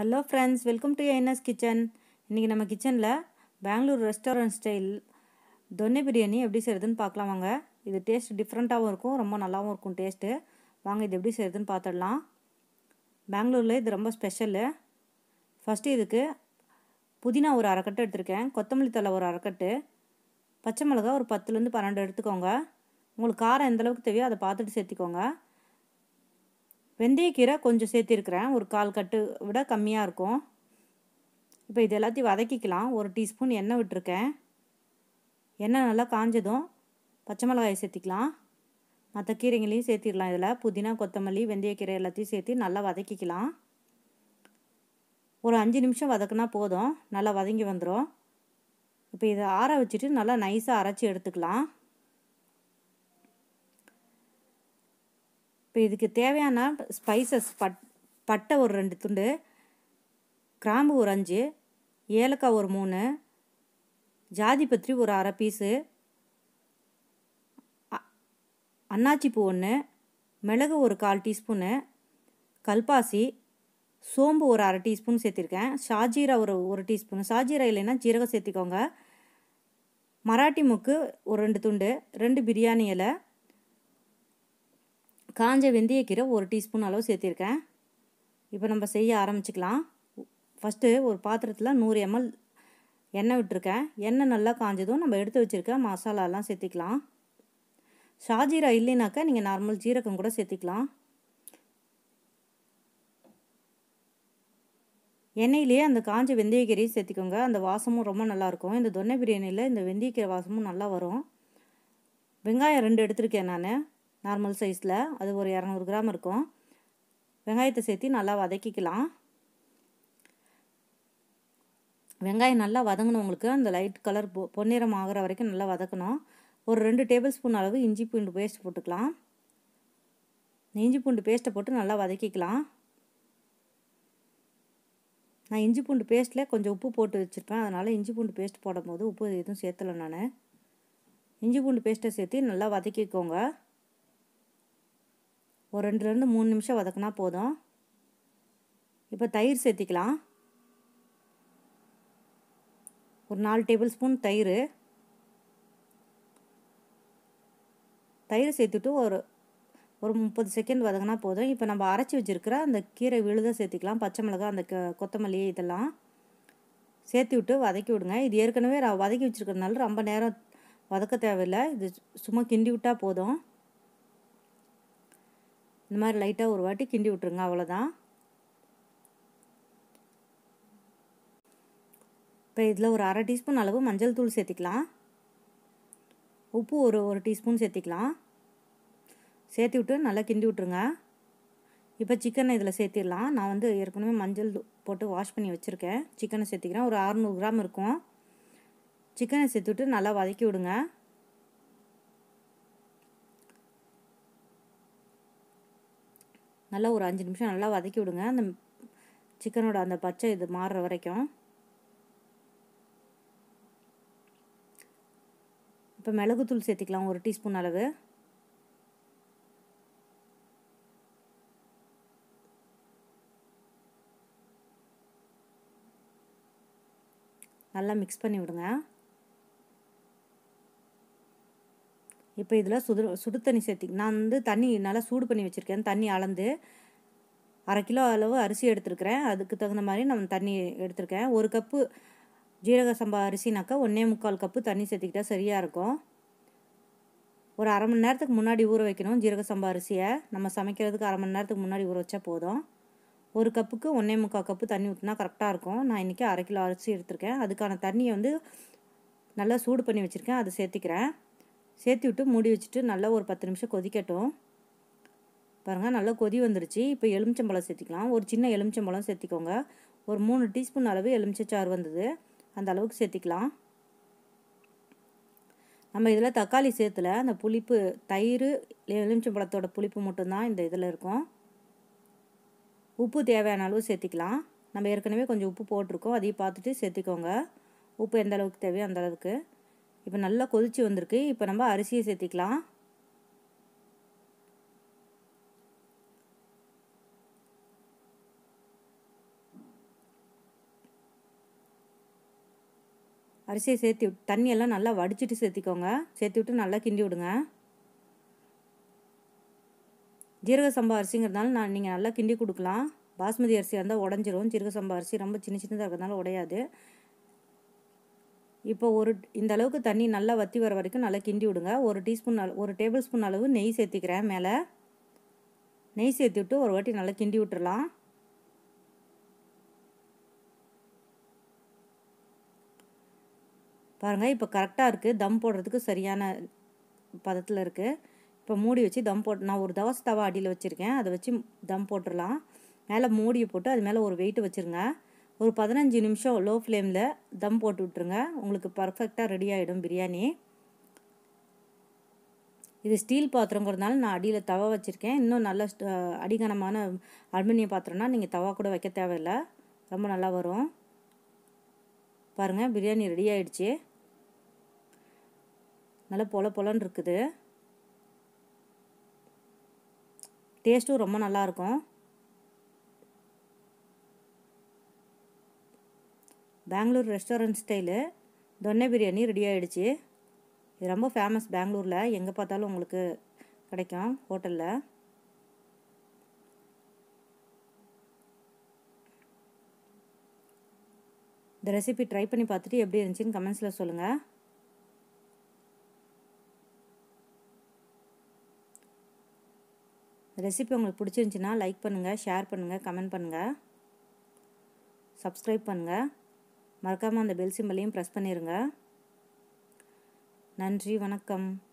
hello friends welcome to NS kitchen இன்றைக்கி நம்ம கிச்சனில் பெங்களூர் ரெஸ்டாரண்ட் ஸ்டைல் தொன்னை பிரியாணி எப்படி செய்கிறதுன்னு பார்க்கலாம் வாங்க இது டேஸ்ட் டிஃப்ரெண்ட்டாகவும் இருக்கும் ரொம்ப நல்லாவும் இருக்கும் டேஸ்ட்டு வாங்க இது எப்படி செய்கிறதுன்னு பார்த்துடலாம் பெங்களூரில் இது ரொம்ப ஸ்பெஷலு ஃபஸ்ட்டு இதுக்கு புதினா ஒரு அரைக்கட்டு எடுத்திருக்கேன் கொத்தமல்லி தழை ஒரு அரைக்கட்டு பச்சை மிளகா ஒரு பத்துலேருந்து பன்னெண்டு எடுத்துக்கோங்க உங்களுக்கு காரம் எந்த அளவுக்கு தேவையோ அதை பார்த்துட்டு சேர்த்திக்கோங்க வெந்தயக்கீரை கொஞ்சம் சேர்த்திருக்கிறேன் ஒரு கால் கட்டு விட கம்மியாக இருக்கும் இப்போ இது எல்லாத்தையும் வதக்கிக்கலாம் ஒரு டீஸ்பூன் எண்ணெய் விட்டுருக்கேன் எண்ணெய் நல்லா காஞ்சதும் பச்சை மிளகாயை சேர்த்திக்கலாம் மற்ற கீரைங்களையும் சேர்த்திடலாம் இதில் புதினா கொத்தமல்லி வெந்தயக்கீரை எல்லாத்தையும் சேர்த்து நல்லா வதக்கிக்கலாம் ஒரு அஞ்சு நிமிஷம் வதக்குனா போதும் நல்லா வதங்கி வந்துடும் இப்போ இதை ஆற வச்சுட்டு நல்லா நைஸாக அரைச்சி எடுத்துக்கலாம் இப்போ இதுக்கு தேவையான ஸ்பைசஸ் பட் பட்டை ஒரு ரெண்டு துண்டு கிராம்பு ஒரு அஞ்சு ஏலக்காய் ஒரு மூணு ஜாதி பத்திரி ஒரு அரை பீஸு அன்னாச்சிப்பூ ஒன்று மிளகு ஒரு கால் டீஸ்பூனு கல்பாசி சோம்பு ஒரு அரை டீஸ்பூன் சேர்த்திருக்கேன் ஷாஜீரா ஒரு ஒரு டீஸ்பூன் ஷாஜீரா இல்லைன்னா ஜீரகம் சேர்த்திக்கோங்க மராட்டி முக்கு ஒரு ரெண்டு துண்டு ரெண்டு பிரியாணி இலை காஞ்ச வெந்தயக்கீரை ஒரு டீஸ்பூன் அளவு சேர்த்திருக்கேன் இப்போ நம்ம செய்ய ஆரம்பிச்சுக்கலாம் ஃபஸ்ட்டு ஒரு பாத்திரத்தில் நூறு எம்எல் எண்ணெய் விட்டுருக்கேன் எண்ணெய் நல்லா காஞ்சதும் நம்ம எடுத்து வச்சுருக்க மசாலாலாம் சேர்த்திக்கலாம் ஷாஜீரா இல்லைனாக்கா நீங்கள் நார்மல் ஜீரகம் கூட சேர்த்திக்கலாம் எண்ணெயிலேயே அந்த காஞ்ச வெந்தயக்கீரையும் சேர்த்திக்கோங்க அந்த வாசமும் ரொம்ப நல்லாயிருக்கும் இந்த தொன்னை பிரியாணியில் இந்த வெந்தயக்கீரை வாசமும் நல்லா வரும் வெங்காயம் ரெண்டு எடுத்திருக்கேன் நான் நார்மல் சைஸில் அது ஒரு இரநூறு கிராம் இருக்கும் வெங்காயத்தை சேர்த்து நல்லா வதக்கிக்கலாம் வெங்காயம் நல்லா வதங்கணும் உங்களுக்கு அந்த லைட் கலர் பொ பொன்னிறம் ஆகிற வரைக்கும் நல்லா வதக்கணும் ஒரு ரெண்டு டேபிள் ஸ்பூன் அளவு இஞ்சி பூண்டு பேஸ்ட் போட்டுக்கலாம் இஞ்சி பூண்டு பேஸ்ட்டை போட்டு நல்லா வதக்கிக்கலாம் நான் இஞ்சி பூண்டு பேஸ்ட்டில் கொஞ்சம் உப்பு போட்டு வச்சுருப்பேன் அதனால் இஞ்சி பூண்டு பேஸ்ட் போடும்போது உப்பு எதுவும் சேர்த்தலை நான் இஞ்சி பூண்டு பேஸ்ட்டை சேர்த்து நல்லா வதக்கிக்கோங்க ஒரு ரெண்டுலேருந்து மூணு நிமிஷம் வதக்கினா போதும் இப்போ தயிர் சேர்த்திக்கலாம் ஒரு நாலு டேபிள் ஸ்பூன் தயிர் தயிர் சேர்த்துட்டு ஒரு ஒரு முப்பது செகண்ட் வதங்கினா போதும் இப்போ நம்ம அரைச்சி வச்சுருக்கிற அந்த கீரை விழுத சேர்த்திக்கலாம் பச்சை மிளகா அந்த கொத்தமல்லி இதெல்லாம் சேர்த்து விட்டு வதக்கி விடுங்க இது ஏற்கனவே வதக்கி வச்சுருக்கிறதுனால ரொம்ப நேரம் வதக்க தேவையில்லை இது சும்மா கிண்டி விட்டால் போதும் இந்த மாதிரி லைட்டாக ஒரு வாட்டி கிண்டி விட்ருங்க அவ்வளோதான் இப்போ இதில் ஒரு அரை டீஸ்பூன் அளவு மஞ்சள் தூள் சேர்த்திக்கலாம் உப்பு ஒரு ஒரு டீஸ்பூன் சேர்த்திக்கலாம் சேர்த்து விட்டு நல்லா கிண்டி விட்ருங்க இப்போ சிக்கனை இதில் சேர்த்திடலாம் நான் வந்து ஏற்கனவே மஞ்சள் போட்டு வாஷ் பண்ணி வச்சுருக்கேன் சிக்கனை சேர்த்திக்கிறேன் ஒரு அறநூறு கிராம் இருக்கும் சிக்கனை சேர்த்துட்டு நல்லா வதக்கி விடுங்க நல்லா ஒரு அஞ்சு நிமிஷம் நல்லா வதக்கி விடுங்க அந்த சிக்கனோட அந்த பச்சை இது மாறுற வரைக்கும் இப்போ மிளகுத்தூள் சேர்த்திக்கலாம் ஒரு டீஸ்பூன் அளவு நல்லா மிக்ஸ் பண்ணி விடுங்க இப்போ இதில் சுடு சுடு தண்ணி சேர்த்தி நான் வந்து தண்ணி நல்லா சூடு பண்ணி வச்சுருக்கேன் தண்ணி அளந்து அரை கிலோ அளவு அரிசி எடுத்துருக்கிறேன் அதுக்கு தகுந்த மாதிரி நான் தண்ணி எடுத்திருக்கேன் ஒரு கப்பு ஜீரக சம்பா அரிசினாக்கா ஒன்றே முக்கால் கப்பு தண்ணி சேர்த்திக்கிட்டால் சரியாக இருக்கும் ஒரு அரை மணி நேரத்துக்கு முன்னாடி ஊற வைக்கணும் ஜீரக சம்பா அரிசியை நம்ம சமைக்கிறதுக்கு அரை மணி நேரத்துக்கு முன்னாடி ஊற வச்சா போதும் ஒரு கப்புக்கு ஒன்றே முக்கால் கப்பு தண்ணி ஊற்றினா கரெக்டாக இருக்கும் நான் இன்றைக்கி அரை கிலோ அரிசி எடுத்திருக்கேன் அதுக்கான தண்ணியை வந்து நல்லா சூடு பண்ணி வச்சுருக்கேன் அதை சேர்த்திக்கிறேன் சேர்த்து விட்டு மூடி வச்சுட்டு நல்லா ஒரு பத்து நிமிஷம் கொதிக்கட்டும் பாருங்கள் நல்லா கொதி வந்துருச்சு இப்போ எலுமிச்சம்பழம் சேர்த்திக்கலாம் ஒரு சின்ன எலுமிச்சம்பழம் சேர்த்திக்கோங்க ஒரு மூணு டீஸ்பூன் அளவு எலுமிச்சச்சாறு வந்தது அந்த அளவுக்கு சேர்த்திக்கலாம் நம்ம இதில் தக்காளி சேர்த்துல அந்த புளிப்பு தயிர் எலுமிச்சம்பழத்தோட புளிப்பு மட்டும்தான் இந்த இதில் இருக்கும் உப்பு தேவையான அளவு சேர்த்திக்கலாம் நம்ம ஏற்கனவே கொஞ்சம் உப்பு போட்டிருக்கோம் அதையும் பார்த்துட்டு சேர்த்திக்கோங்க உப்பு எந்த அளவுக்கு தேவையோ அந்த அளவுக்கு இப்போ நல்லா கொதிச்சு வந்திருக்கு இப்போ நம்ம அரிசியை சேர்த்திக்கலாம் அரிசியை சேர்த்து விட் தண்ணியெல்லாம் நல்லா வடிச்சிட்டு சேர்த்திக்கோங்க சேர்த்து விட்டு நல்லா கிண்டி விடுங்க ஜீரக சம்பா அரிசிங்கிறதுனால நான் நீங்கள் நல்லா கிண்டி கொடுக்கலாம் பாஸ்மதி அரிசியாக இருந்தால் உடஞ்சிரும் ஜீரக சம்பா அரிசி ரொம்ப சின்ன சின்னதாக இருக்கிறதுனால உடையாது இப்போ ஒரு இந்த அளவுக்கு தண்ணி நல்லா வற்றி வர வரைக்கும் நல்லா கிண்டி விடுங்க ஒரு டீஸ்பூன் அளவு ஒரு டேபிள் ஸ்பூன் அளவு நெய் சேர்த்திக்கிறேன் மேலே நெய் சேர்த்து விட்டு ஒரு வாட்டி நல்லா கிண்டி விட்டுறலாம் பாருங்கள் இப்போ கரெக்டாக இருக்குது தம் போடுறதுக்கு சரியான பதத்தில் இருக்குது இப்போ மூடி வச்சு தம் போட்டு நான் ஒரு தவச தவா அடியில் வச்சுருக்கேன் அதை வச்சு தம் போட்டுடலாம் மேலே மூடியை போட்டு அது மேலே ஒரு வெயிட்டு வச்சுருங்க ஒரு பதினஞ்சு நிமிஷம் லோ ஃப்ளேமில் தம் போட்டு விட்ருங்க உங்களுக்கு பர்ஃபெக்டாக ரெடி ஆகிடும் பிரியாணி இது ஸ்டீல் பாத்திரங்கிறதுனால நான் அடியில் தவா வச்சுருக்கேன் இன்னும் நல்ல அடிகனமான அலுமினிய பாத்திரம்னா நீங்கள் தவா கூட வைக்க தேவையில்லை ரொம்ப நல்லா வரும் பாருங்கள் பிரியாணி ரெடி ஆயிடுச்சு நல்லா பொல பொலன்னு இருக்குது டேஸ்ட்டும் ரொம்ப நல்லாயிருக்கும் பெங்களூர் ரெஸ்டாரண்ட் ஸ்டைலு தொன்னை பிரியாணி ரெடி ஆகிடுச்சு இது ரொம்ப ஃபேமஸ் பெங்களூரில் எங்கே பார்த்தாலும் உங்களுக்கு கிடைக்கும் ஹோட்டலில் இந்த ரெசிபி ட்ரை பண்ணி பார்த்துட்டு எப்படி இருந்துச்சுன்னு கமெண்ட்ஸில் சொல்லுங்கள் ரெசிபி உங்களுக்கு பிடிச்சிருந்துச்சின்னா லைக் பண்ணுங்கள் ஷேர் பண்ணுங்கள் கமெண்ட் பண்ணுங்கள் சப்ஸ்கிரைப் பண்ணுங்கள் மறக்காமல் அந்த பெல் சிம்பலையும் ப்ரெஸ் பண்ணிடுங்க நன்றி வணக்கம்